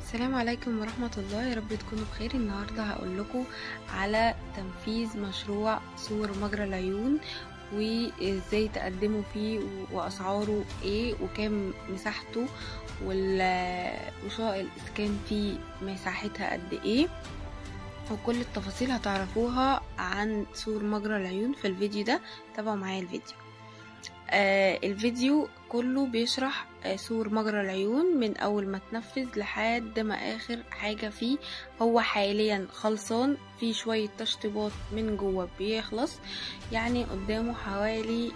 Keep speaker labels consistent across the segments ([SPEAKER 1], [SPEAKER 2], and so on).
[SPEAKER 1] السلام عليكم ورحمة الله يا رب تكونوا بخير النهاردة هقول لكم على تنفيذ مشروع سور مجرى العيون وازاي تقدموا فيه واسعاره ايه وكام مساحته وال- وشقق الاسكان فيه مساحتها قد ايه وكل التفاصيل هتعرفوها عن سور مجرى العيون في الفيديو ده تابعوا معايا الفيديو آه الفيديو كله بيشرح آه سور مجرى العيون من اول ما تنفذ لحد ما اخر حاجة فيه هو حاليا خلصان في شوية تشطيبات من جوه بيخلص يعني قدامه حوالي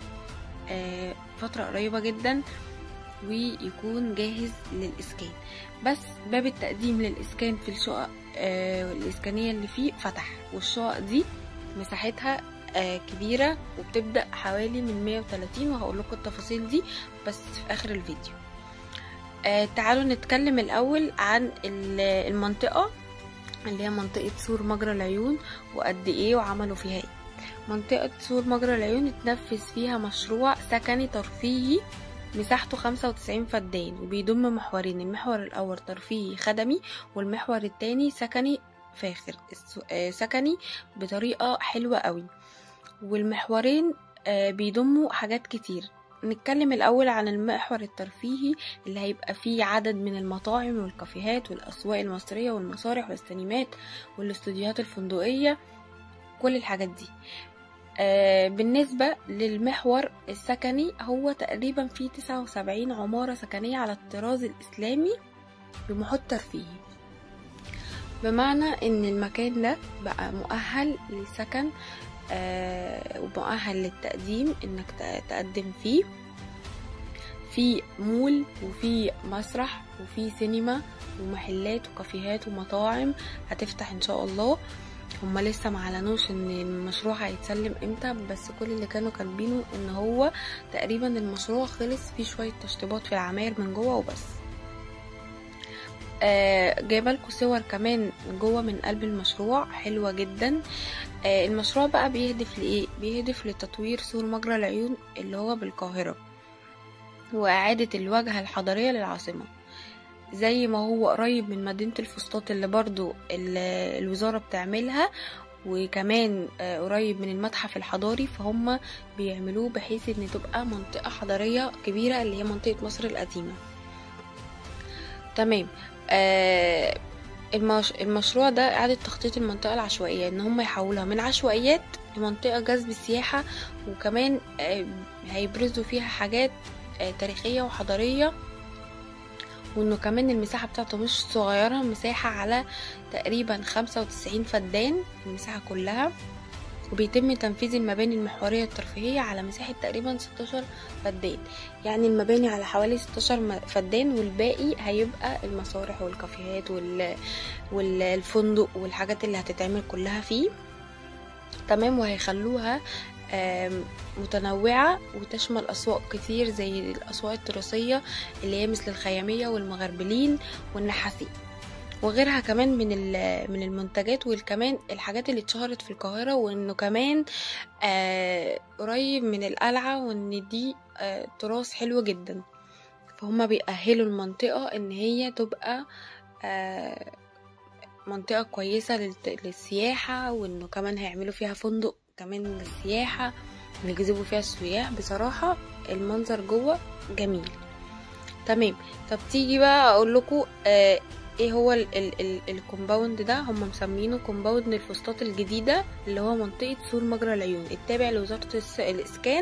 [SPEAKER 1] آه فترة قريبة جدا ويكون جاهز للإسكان بس باب التقديم للإسكان في الشقق آه الإسكانية اللي فيه فتح والشقق دي مساحتها آه كبيرة وبتبدأ حوالي من 130 وهقول لكم التفاصيل دي بس في آخر الفيديو آه تعالوا نتكلم الأول عن المنطقة اللي هي منطقة سور مجرى العيون وقد ايه وعملوا فيها ايه منطقة سور مجرى العيون اتنفذ فيها مشروع سكني ترفيهي مساحته 95 فدان وبيضم محورين المحور الأول ترفيهي خدمي والمحور التاني سكني فاخر سكني بطريقة حلوة قوي والمحورين بيضموا حاجات كتير نتكلم الأول عن المحور الترفيهي اللي هيبقى فيه عدد من المطاعم والكافيهات والأسواق المصرية والمسارح والسينمات والاستوديوهات الفندقية كل الحاجات دي آه بالنسبة للمحور السكني هو تقريبا فيه تسعة وسبعين عمارة سكنية على الطراز الإسلامي بمحيط ترفيهي بمعنى ان المكان ده بقى مؤهل للسكن آه ومؤهل للتقديم انك تقدم فيه في مول وفي مسرح وفي سينما ومحلات وكافيهات ومطاعم هتفتح ان شاء الله هما لسه معلنوش ان المشروع هيتسلم امتى بس كل اللي كانوا كاتبينه ان هو تقريبا المشروع خلص فيه شويه تشطيبات في العماير من جوه وبس آه جايبه لكم صور كمان جوه من قلب المشروع حلوه جدا آه المشروع بقى بيهدف لايه بيهدف لتطوير سور مجرى العيون اللي هو بالقاهره واعاده الواجهه الحضاريه للعاصمه زي ما هو قريب من مدينه الفسطاط اللي برضو اللي الوزاره بتعملها وكمان آه قريب من المتحف الحضاري فهم بيعملوه بحيث ان تبقى منطقه حضاريه كبيره اللي هي منطقه مصر القديمه تمام آه المش... المشروع ده إعادة تخطيط المنطقة العشوائية إن هم يحولوها من عشوائيات لمنطقة جذب السياحة وكمان آه هيبرزوا فيها حاجات آه تاريخية وحضارية وإنه كمان المساحة بتاعته مش صغيرة مساحة على تقريبا خمسة وتسعين فدان المساحة كلها وبيتم تنفيذ المباني المحورية الترفيهية على مساحة تقريبا 16 فدان يعني المباني على حوالي 16 فدان والباقي هيبقى المسارح والكافيهات وال... والفندق والحاجات اللي هتتعمل كلها فيه تمام وهيخلوها متنوعة وتشمل أسواق كتير زي الأسواق التراثية اللي هي مثل الخيامية والمغربلين والنحاسين وغيرها كمان من من المنتجات وكمان الحاجات اللي اتشهرت في القاهره وانه كمان آه قريب من القلعه وان دي آه تراث حلو جدا فهم بيأهلوا المنطقه ان هي تبقى آه منطقه كويسه للسياحه وانه كمان هيعملوا فيها فندق كمان للسياحه ويجذبوا فيها السياح بصراحه المنظر جوه جميل تمام طب تيجي بقى اقول لكم آه ايه هو الكومباوند ده هم مسمينه كومباوند الفسطاط الجديده اللي هو منطقه سور مجرى العيون التابع لوزاره الاسكان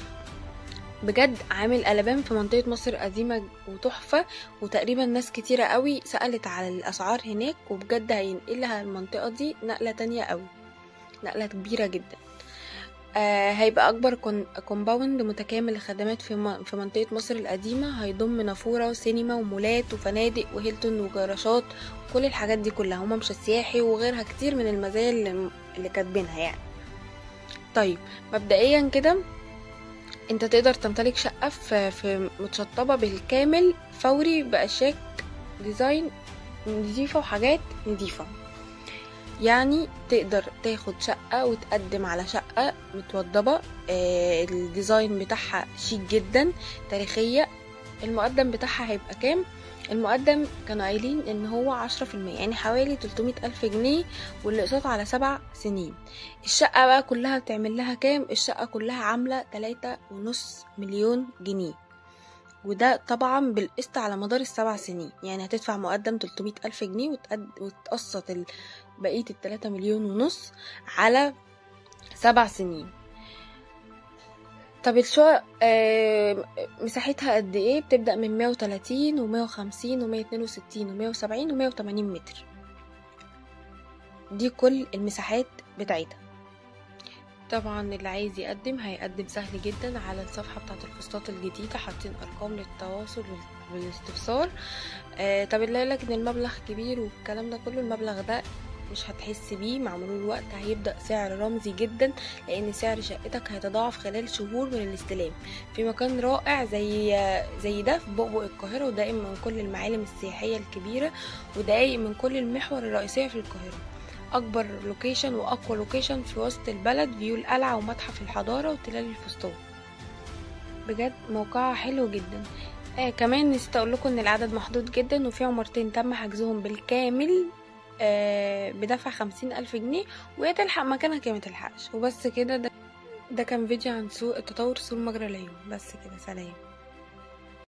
[SPEAKER 1] بجد عامل قلبان في منطقه مصر القديمه وتحفه وتقريبا ناس كتيره قوي سالت على الاسعار هناك وبجد هينقلها المنطقه دي نقله تانية قوي نقله كبيره جدا آه هيبقى أكبر كومباوند متكامل لخدمات في, في منطقة مصر القديمة هيضم نافورة وسينما ومولات وفنادق وهيلتون وجراشات كل الحاجات دي كلها وممشى سياحي وغيرها كتير من المزايا اللي, اللي كاتبينها يعني طيب مبدئيا كده انت تقدر تمتلك شقة في, في متشطبة بالكامل فوري بأشياء ديزاين نضيفة وحاجات نضيفة يعني تقدر تاخد شقة وتقدم على شقة متوضبة آه الديزاين بتاعها شيك جدا تاريخية المقدم بتاعها هيبقى كام المقدم كانوا قايلين ان هو عشرة في المية يعني حوالي تلتمية الف جنيه واللي قسط على سبع سنين الشقة بقى كلها بتعمل لها كام الشقة كلها عاملة تلاتة ونص مليون جنيه وده طبعا بالقسط على مدار السبع سنين يعني هتدفع مقدم 300 ألف جنيه وتقد... وتقسط ال... بقية التلاتة مليون ونص على سبع سنين طب الشقق آه مساحتها قد ايه بتبدأ من 130 و 150 و 162 و 170 و 180 متر دي كل المساحات بتاعتها طبعا اللي عايز يقدم هيقدم سهل جدا على الصفحة بتاعة الفسطاط الجديدة حاطين أرقام للتواصل والاستفسار آه طب اللي قالك إن المبلغ كبير والكلام ده كله المبلغ ده مش هتحس بيه مع مرور الوقت هيبدأ سعر رمزي جدا لأن سعر شقتك هيتضاعف خلال شهور من الاستلام في مكان رائع زي زي ده في بؤبؤ القاهرة ودائم من كل المعالم السياحية الكبيرة ودقايق من كل المحور الرئيسية في القاهرة اكبر لوكيشن واقوى لوكيشن في وسط البلد فيو القلعه ومتحف الحضاره وتلال الفسطاط بجد موقعها حلو جدا آه كمان نسيت اقول لكم ان العدد محدود جدا وفي عمارتين تم حجزهم بالكامل آه بدفع خمسين الف جنيه وهي تلحق مكانها كده متلحقش وبس كده ده, ده كان فيديو عن سوق التطور سوق مجرى العيون بس كده سلام